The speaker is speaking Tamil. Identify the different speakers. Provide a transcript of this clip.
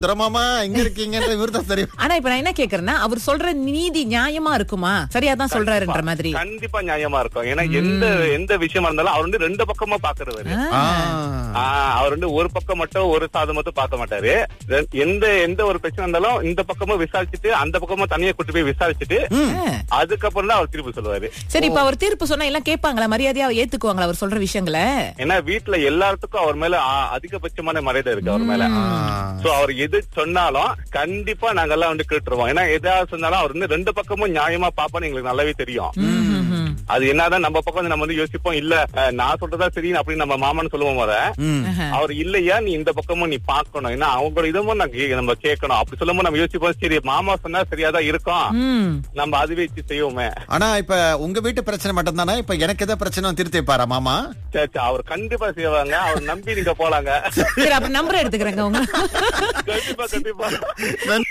Speaker 1: திரமாமா எங்க இருக்கீங்கன்ற இவர்தான் சரி
Speaker 2: ஆனா இப்ப நான் என்ன கேக்குறேன்னா அவர் சொல்ற நீதி நியாயமா இருக்குமா சரியா தான் சொல்றாருன்ற மாதிரி
Speaker 3: கண்டிப்பா நியாயமா இருக்கும் ஏன்னா எந்த எந்த விஷயமா இருந்தாலும் அவர் வந்து ரெண்டு பக்கமா பாக்குறவரு
Speaker 2: ஆ.
Speaker 1: ஆ.
Speaker 3: ஆஹ் அவர் வந்து ஒரு பக்கம் மட்டும் ஒரு சாதம் மட்டும் பார்க்க மாட்டாரு ரெ- எந்த எந்த ஒரு பிரச்சனை இருந்தாலும் இந்த பக்கமும் விசாரிச்சுட்டு அந்த பக்கமும் தனியா கூட்டு போய் விசாரிச்சுட்டு அதுக்கப்புறம் தான் அவர் திருப்பி சொல்லுவாரு
Speaker 2: சரி இப்ப அவர் தீர்ப்பு சொன்னா எல்லாம் கேட்பாங்களா மரியாதையா ஏத்துக்குவாங்களா அவர் சொல்ற விஷயங்களை
Speaker 3: ஏன்னா வீட்டுல எல்லாத்துக்கும் அவர் மேல ஆ- அதிகபட்சமான மரியாதை இருக்கு அவர் மேல சோ அவர் எது சொன்னாலும் கண்டிப்பா நாங்கெல்லாம் வந்து கேட்டுருவோம் ஏன்னா எதாவது சொன்னாலும் அவர் வந்து ரெண்டு பக்கமும் நியாயமா பாப்பான்னு எங்களுக்கு நல்லாவே தெரியும் அது என்னதான் நம்ம பக்கம் வந்து நம்ம வந்து யோசிப்போம் இல்ல அஹ், நான் சொல்றதா சரி அப்படின்னு நம்ம மாமான்னு சொல்லுவோம் முத
Speaker 1: ம்.
Speaker 3: அவர் இல்லையா நீ இந்த பக்கமும் நீ பாக்கணும் ஏன்னா அவங்களோட இதுவும் நான் கே- நம்ம கேட்கணும் அப்படி சொல்லும்போது நம்ம யோசிப்போம் சரி மாமா சொன்னா சரியாதான் இருக்கும்
Speaker 2: ம்
Speaker 3: நம்ம அதுவே வச்சு செய்வோமே
Speaker 1: ஆனா இப்ப உங்க வீட்டு பிரச்சனை மட்டும் தானே இப்ப எனக்கு ஏதாவது பிரச்சனை திருத்தி வைப்பாரா மாமா
Speaker 3: சரி சரி, அவர் கண்டிப்பா செய்வாங்க அவர் நம்பி நீங்க போலாங்க
Speaker 2: சரி அப்ப நம்பர் எடுத்துக்கிறேங்க உங்க
Speaker 3: கண்டிப்பா கண்டிப்பா
Speaker 1: நன்றி